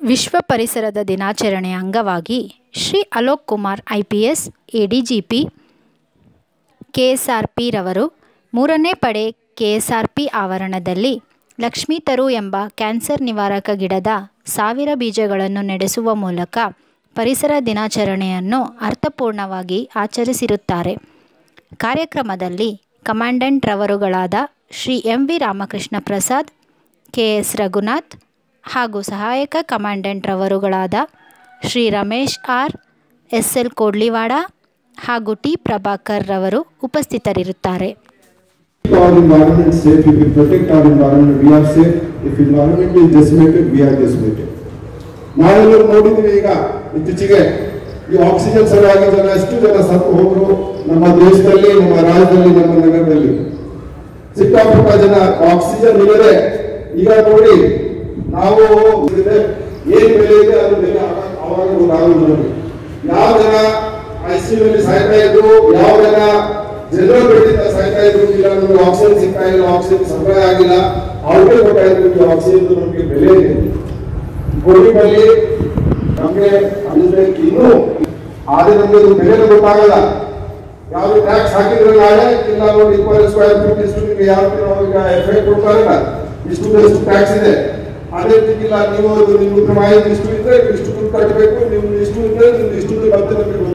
ವಿಶ್ವ ಪರಿಸರದ ದಿನಾಚರಣೆಯ ಅಂಗವಾಗಿ Shri Alok Kumar I P S A D G P K S R ಪಿರವರು ಮೂರನೇ ಪಡೆ ಕೆ ಎಸ್ ಆರ್ ಪಿ ಆವರಣದಲ್ಲಿ ಲಕ್ಷ್ಮೀ ತರು ಎಂಬ ಕ್ಯಾನ್ಸರ್ ನಿವಾರಕ ಗಿಡದ ಸಾವಿರ ಬೀಜಗಳನ್ನು ನೆಡೆಸುವ ಮೂಲಕ ಪರಿಸರ ದಿನಾಚರಣೆಯನ್ನು ಅರ್ಥಪೂರ್ಣವಾಗಿ ಆಚರಿಸಿರುತ್ತಾರೆ ಕಾರ್ಯಕ್ರಮದಲ್ಲಿ ಕಮಾಂಡೆಂಟ್ ರವರುಗಳಾದ Shri M V Ramakrishna Prasad K S Raghunath ಹಾಗೂ ಸಹಾಯಕ ಕಮಾಂಡೆಂಟ್ ರವರುಗಳಾದ Shri Ramesh R S L Kodliwada ಹಾಗೂ ಟಿ ಪ್ರಭಾಕರ್ ರವರು ಉಪಸ್ಥಿತರಿರುತ್ತಾರೆ keep our environment safe, if we protect our environment, we are safe. If environment is decimated, we are decimated. ನಾವೆಲ್ಲರೂ ನೋಡಿದ್ದೀವಿ ಈಗ ಇತ್ತೀಚೆಗೆ ಈ ಆಕ್ಸಿಜನ್ ಸಲುವಾಗಿ ಜನ ಎಷ್ಟು ಜನ ಸತ್ತು ಹೋದ್ರು ನಮ್ಮ ದೇಶದಲ್ಲಿ ನಮ್ಮ ರಾಜ್ಯದಲ್ಲಿ ನಮ್ಮ ನಗರದಲ್ಲಿ ಸಿಕ್ಕಾಪಟ್ಟ ಜನ ಆಕ್ಸಿಜನ್ ಇಲ್ಲದೆ ಈಗ ನೋಡಿ ನಾವು ಇದೆ, ಏನ್ ಬೆಲೆ ಇದೆ ಅದು ಬೆಲೆ ಆವಾಗ- ಆವಾಗ ಗೊತ್ತಾಗೋದು ನಮಗೆ ಯಾವ ಜನ ಐಸಿಯುನಲ್ಲಿ ಸಾಯ್ತಾ ಇದ್ರು ಯಾವ ಜನ ಜನರಲ್ ಬೆಡ್ಡಿಂದ ಸಾಯ್ತಾ ಇದ್ರು ಇಲ್ಲ ನಮಗೆ ಆಕ್ಸಿಜನ್ ಸಿಗ್ತಾ ಇಲ್ಲ ಆಕ್ಸಿಜನ್ ಸಪ್ಲೈ ಆಗಿಲ್ಲ ಅವ್ರಿಗೆ ಕೊಡ್ತಾ ಇದ್ರು ಈ ಆಕ್ಸಿಜನ್ ನಮಗೆ ಬೆಲೆ ಇದೆ ಕೋವಿಡ್ ಅಲ್ಲಿ ನಮಗೆ ಅಂದ್ರೆ ಇನ್ನೂ ಆದ್ರೆ ನಮಗೆ ಅದು ಬೆಲೆ ಗೊತ್ತಾಗಲ್ಲ ಯಾವ್ದು ಟ್ಯಾಕ್ಸ್ ಹಾಕಿದ್ರೆ ನಾಳೆ ಇಲ್ಲ ನೋಡಿ ಇಪ್ಪತ್ತು ಸ್ಕ್ವೇರ್ ಫೀಟ್ ಇಷ್ಟು ನಿಮಗೆ ಯಾವ ನಾವು ಈಗ ಎಫೆಕ್ಟ್ ಕೊಡ್ತಾರಲ್ಲ ಇಷ್ಟು ಎಷ್ಟು ಟ್ಯಾಕ್ಸ್ ಇದೆ ಅದೇ ರೀತಿ ಇಲ್ಲ ನೀವು ಅದು ನಿಮ್ಮ ಮಾಹಿತಿ ಇಷ್ಟು ಇದ್ರೆ ಇಷ್ಟು ದುಡ್ಡು ಕಟ್ಟಬೇಕು ನೀವು ಇಷ್ಟು ಇದ್ರೆ ನಿಮ್ಗೆ ಇಷ್ಟು ದುಡ್ಡು ಅಂತ ನಮಗೆ